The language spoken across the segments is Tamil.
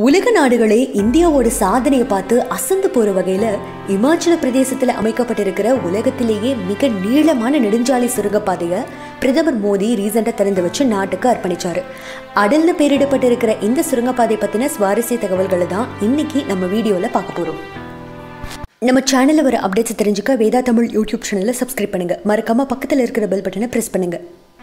உலக நாடுகளே இந்தியாவோட சாதனையை பார்த்து அசந்து போற வகையில இமாச்சல பிரதேசத்துல அமைக்கப்பட்டிருக்கிற உலகத்திலேயே மிக நீளமான நெடுஞ்சாலை சுரங்கப்பாதையை பிரதமர் மோடி ரீசெண்டா திறந்து வச்சு நாட்டுக்கு அர்ப்பணிச்சாரு அடல்னு பேரிடப்பட்டிருக்கிற இந்த சுரங்கப்பாதை பத்தின சுவாரஸ்ய தகவல்களை தான் இன்னைக்கு நம்ம வீடியோல பார்க்க போறோம் நம்ம சேனல்ல வர அப்டேட்ஸ் தெரிஞ்சுக்க வேதா தமிழ் யூடியூப் சேனலை சப்ஸ்கிரைப் பண்ணுங்க மறக்காம பக்கத்துல இருக்கிற பெல் பட்டனை பிரஸ் பண்ணுங்க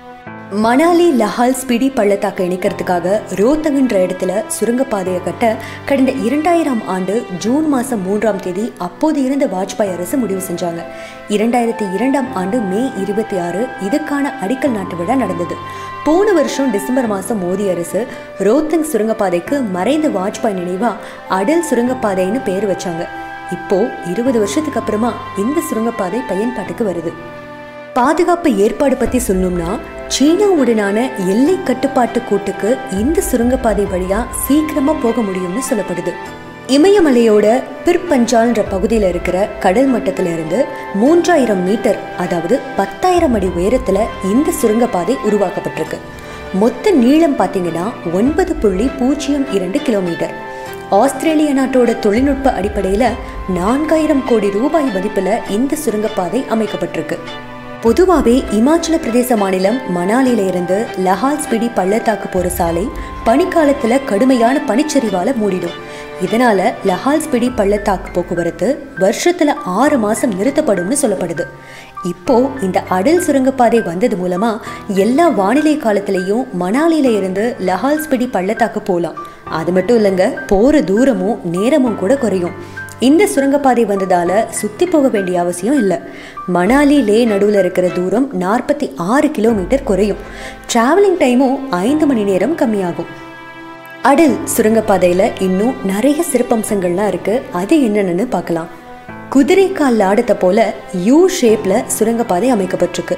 மணாலி லஹால் ஸ்பிடி பள்ளத்தாக்கை இணைக்கிறதுக்காக ரோத்தங்கன்ற இடத்துல சுரங்கப்பாதையை கட்ட கடந்த இரண்டாயிரம் ஆண்டு ஜூன் மாதம் மூன்றாம் தேதி அப்போது இருந்த வாஜ்பாய் அரசு முடிவு செஞ்சாங்க இரண்டாயிரத்தி இரண்டாம் ஆண்டு மே இருபத்தி ஆறு இதுக்கான அடிக்கல் நாட்டு விழா நடந்தது போன வருஷம் டிசம்பர் மாதம் மோடி அரசு ரோத்தங் சுரங்கப்பாதைக்கு மறைந்த வாஜ்பாய் நினைவா அடல் சுரங்கப்பாதைன்னு பேர் வச்சாங்க இப்போ இருபது வருஷத்துக்கு அப்புறமா இந்த சுரங்கப்பாதை பயன்பாட்டுக்கு வருது பாதுகாப்பு ஏற்பாடு பத்தி சொல்லணும்னா சீனாவுடனான எல்லை கட்டுப்பாட்டு கூட்டுக்கு இந்த சுரங்கப்பாதை வழியா சீக்கிரமா போக முடியும்னு சொல்லப்படுது இமயமலையோட பிற்பஞ்சால்ன்ற பகுதியில் இருக்கிற கடல் மட்டத்தில இருந்து மூன்றாயிரம் மீட்டர் அதாவது பத்தாயிரம் அடி உயரத்துல இந்த சுரங்கப்பாதை உருவாக்கப்பட்டிருக்கு மொத்த நீளம் பார்த்தீங்கன்னா ஒன்பது புள்ளி பூஜ்ஜியம் இரண்டு கிலோமீட்டர் ஆஸ்திரேலிய நாட்டோட தொழில்நுட்ப அடிப்படையில் நான்காயிரம் கோடி ரூபாய் மதிப்பில் இந்த சுரங்கப்பாதை அமைக்கப்பட்டிருக்கு பொதுவாகவே இமாச்சல பிரதேச மாநிலம் மணாலியில இருந்து லஹால் ஸ்பிடி பள்ளத்தாக்கு போற சாலை பனிக்காலத்துல கடுமையான பனிச்சரிவால மூடிடும் இதனால லஹால் ஸ்பிடி பள்ளத்தாக்கு போக்குவரத்து வருஷத்துல ஆறு மாசம் நிறுத்தப்படும்னு சொல்லப்படுது இப்போ இந்த அடல் சுரங்கப்பாதை வந்தது மூலமா எல்லா வானிலை காலத்திலையும் மணாலியில இருந்து லஹால் ஸ்பிடி பள்ளத்தாக்கு போகலாம் அது மட்டும் இல்லைங்க போற தூரமும் நேரமும் கூட குறையும் இந்த சுரங்கப்பாதை வந்ததால சுத்தி போக வேண்டிய அவசியம் இல்லை மணாலி லே நடுவில் இருக்கிற தூரம் நாற்பத்தி ஆறு கிலோமீட்டர் குறையும் டிராவலிங் டைமும் ஐந்து மணி நேரம் கம்மியாகும் அடல் சுரங்கப்பாதையில் இன்னும் நிறைய சிறப்பம்சங்கள்லாம் இருக்கு அது என்னென்னு பார்க்கலாம் குதிரைக்கால் ஆடத்தை போல யூ ஷேப்ல சுரங்கப்பாதை அமைக்கப்பட்டிருக்கு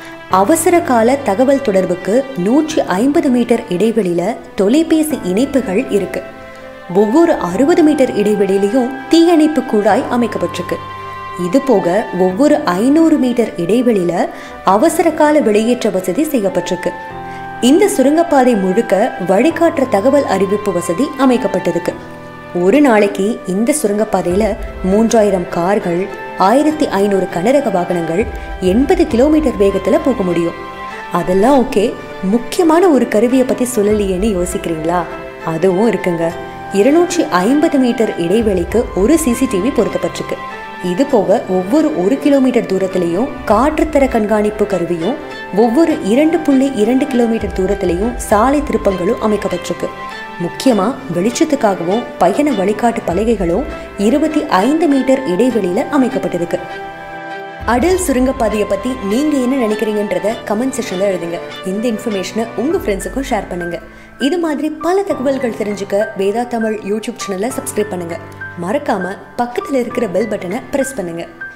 அவசர கால தகவல் தொடர்புக்கு நூற்றி ஐம்பது மீட்டர் இடைவெளியில தொலைபேசி இணைப்புகள் இருக்கு ஒவ்வொரு அறுபது மீட்டர் இடைவெளியிலையும் தீயணைப்பு குழாய் அமைக்கப்பட்டிருக்கு இது போக ஒவ்வொரு ஐநூறு மீட்டர் இடைவெளியில அவசர கால வெளியேற்ற வசதி செய்யப்பட்டிருக்கு இந்த சுரங்கப்பாதை முழுக்க வழிகாட்டுற தகவல் அறிவிப்பு வசதி அமைக்கப்பட்டிருக்கு ஒரு நாளைக்கு இந்த சுரங்கப்பாதையில மூன்றாயிரம் கார்கள் ஆயிரத்தி ஐநூறு கனரக வாகனங்கள் எண்பது கிலோமீட்டர் வேகத்துல போக முடியும் அதெல்லாம் ஓகே முக்கியமான ஒரு கருவியை பத்தி சொல்லலையேன்னு யோசிக்கிறீங்களா அதுவும் இருக்குங்க இருநூற்றி ஐம்பது மீட்டர் இடைவெளிக்கு ஒரு சிசிடிவி பொருத்தப்பட்டிருக்கு இது போக ஒவ்வொரு ஒரு கிலோமீட்டர் தூரத்திலையும் காற்றுத்தர கண்காணிப்பு கருவியும் ஒவ்வொரு இரண்டு புள்ளி இரண்டு கிலோமீட்டர் தூரத்திலையும் சாலை திருப்பங்களும் அமைக்கப்பட்டிருக்கு முக்கியமா வெளிச்சத்துக்காகவும் பயண வழிகாட்டு பலகைகளும் இருபத்தி ஐந்து மீட்டர் இடைவெளியில அமைக்கப்பட்டிருக்கு அடல் சுரங்கப்பாதையை பத்தி நீங்க என்ன நினைக்கிறீங்கன்றத கமெண்ட் செக்ஷன்ல எழுதுங்க இந்த இன்ஃபர்மேஷனை உங்க ஃப்ரெண்ட்ஸுக்கும் ஷேர் பண்ணுங்க இது மாதிரி பல தகவல்கள் தெரிஞ்சுக்க வேதா தமிழ் யூடியூப் சேனலை சப்ஸ்கிரைப் பண்ணுங்க மறக்காம பக்கத்துல இருக்கிற பெல் பட்டனை பிரஸ் பண்ணுங்க